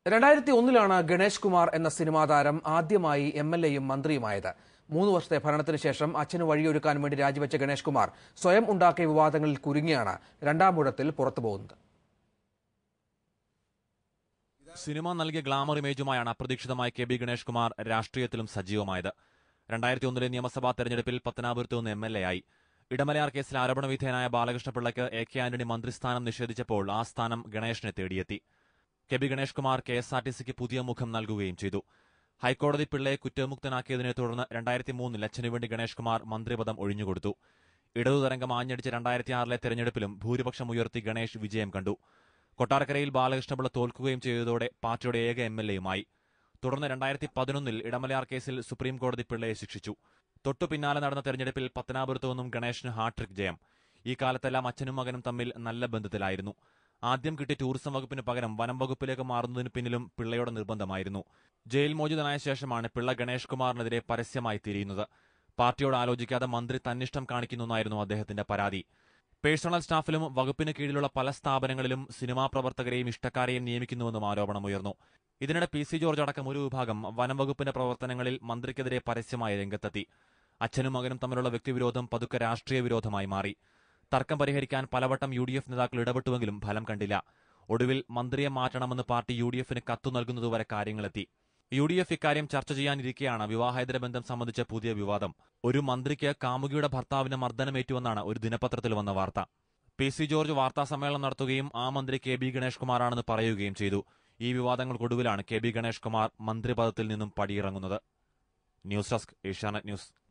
രണ്ടായിരത്തി ഒന്നിലാണ് ഗണേഷ് കുമാർ എന്ന സിനിമാ താരം ആദ്യമായി എം എൽ എയും മന്ത്രിയുമായത് മൂന്ന് വർഷത്തെ ഭരണത്തിന് ശേഷം അച്ഛന് വഴിയൊരുക്കാൻ വേണ്ടി രാജിവെച്ച ഗണേഷ് കുമാർ സ്വയം ഉണ്ടാക്കിയ വിവാദങ്ങളിൽ കുരുങ്ങിയാണ് രണ്ടാം ഊഴത്തിൽ പുറത്തു പോകുന്നത് സിനിമ നൽകിയ ഗ്ലാമർ ഇമേജുമായാണ് അപ്രതീക്ഷിതമായി കെ ബി ഗണേഷ് കുമാർ രാഷ്ട്രീയത്തിലും സജീവമായത് രണ്ടായിരത്തി ഒന്നിലെ നിയമസഭാ തെരഞ്ഞെടുപ്പിൽ പത്തനാപുരത്ത് നിന്ന് എം എൽ എ ആയി ഇടമലയാർ കേസിൽ ആരോപണ വിധേയനായ ബാലകൃഷ്ണപിള്ളയ്ക്ക് എ കെ ആന്റണി മന്ത്രിസ്ഥാനം നിഷേധിച്ചപ്പോൾ ആ സ്ഥാനം ഗണേഷിനെ തേടിയെത്തി K B Ganesh Kumar K S R T സിക്ക് പുതിയ മുഖം നൽകുകയും ചെയ്തു ഹൈക്കോടതി പിള്ളയെ കുറ്റമുക്തനാക്കിയതിനെ തുടർന്ന് രണ്ടായിരത്തി മൂന്നിൽ അച്ഛനു വേണ്ടി ഗണേഷ് കുമാർ മന്ത്രിപദം ഒഴിഞ്ഞുകൊടുത്തു ഇടതുതരംഗം ആഞ്ഞടിച്ച രണ്ടായിരത്തി ആറിലെ തെരഞ്ഞെടുപ്പിലും ഭൂരിപക്ഷം ഉയർത്തി ഗണേഷ് വിജയം കണ്ടു കൊട്ടാരക്കരയിൽ ബാലകൃഷ്ണപിള്ള തോൽക്കുകയും ചെയ്തതോടെ പാർട്ടിയുടെ ഏക എം എൽ എയുമായി തുടർന്ന് രണ്ടായിരത്തി പതിനൊന്നിൽ ഇടമലയാർ കേസിൽ സുപ്രീം കോടതി പിള്ളയെ ശിക്ഷിച്ചു തൊട്ടു പിന്നാലെ നടന്ന തെരഞ്ഞെടുപ്പിൽ പത്തനാപുരത്തു നിന്നും ഗണേഷിന് ഹാട്രിക് ജയം ഈ കാലത്തെല്ലാം അച്ഛനും മകനും തമ്മിൽ നല്ല ബന്ധത്തിലായിരുന്നു ആദ്യം കിട്ടിയ ടൂറിസം വകുപ്പിന് പകരം വനം വകുപ്പിലേക്ക് മാറുന്നതിന് പിന്നിലും പിള്ളയുടെ നിർബന്ധമായിരുന്നു ജയിൽ മോചിതനായ ശേഷമാണ് പിള്ള ഗണേഷ് കുമാറിനെതിരെ പരസ്യമായി തിരിയുന്നത് പാർട്ടിയോട് ആലോചിക്കാതെ മന്ത്രി തന്നിഷ്ടം കാണിക്കുന്നെന്നായിരുന്നു അദ്ദേഹത്തിന്റെ പരാതി പേഴ്സണൽ സ്റ്റാഫിലും വകുപ്പിന് കീഴിലുള്ള പല സ്ഥാപനങ്ങളിലും സിനിമാ പ്രവർത്തകരെയും ഇഷ്ടക്കാരെയും നിയമിക്കുന്നുവെന്നും ആരോപണമുയർന്നു ഇതിനിടെ പി സി ജോർജ് അടക്കം ഒരു വിഭാഗം വനം വകുപ്പിന്റെ പ്രവർത്തനങ്ങളിൽ മന്ത്രിക്കെതിരെ പരസ്യമായി രംഗത്തെത്തി അച്ഛനും മകനും തമ്മിലുള്ള വ്യക്തിവിരോധം പതുക്കെ രാഷ്ട്രീയ വിരോധമായി മാറി തർക്കം പരിഹരിക്കാൻ പലവട്ടം യു ഡി എഫ് നേതാക്കൾ ഇടപെട്ടുവെങ്കിലും ഫലം കണ്ടില്ല ഒടുവിൽ മന്ത്രിയെ മാറ്റണമെന്ന് പാർട്ടി യു ഡി എഫിന് കത്തു നൽകുന്നതുവരെ കാര്യങ്ങളെത്തി യു ഡി എഫ് ഇക്കാര്യം ചർച്ച ചെയ്യാനിരിക്കെയാണ് വിവാഹേതര ബന്ധം സംബന്ധിച്ച പുതിയ വിവാദം ഒരു മന്ത്രിക്ക് കാമുകിയുടെ ഭർത്താവിന് മർദ്ദനമേറ്റുവെന്നാണ് ഒരു ദിനപത്രത്തിൽ വന്ന വാർത്ത പി സി ജോർജ് വാർത്താ സമ്മേളനം നടത്തുകയും ആ മന്ത്രി കെ ബി ഗണേഷ് കുമാറാണെന്ന് പറയുകയും ചെയ്തു ഈ വിവാദങ്ങൾക്കൊടുവിലാണ് കെ ബി ഗണേഷ് കുമാർ മന്ത്രിപദത്തിൽ നിന്നും പടിയിറങ്ങുന്നത് ന്യൂസ് ഡെസ്ക് ഏഷ്യാനെറ്റ് ന്യൂസ്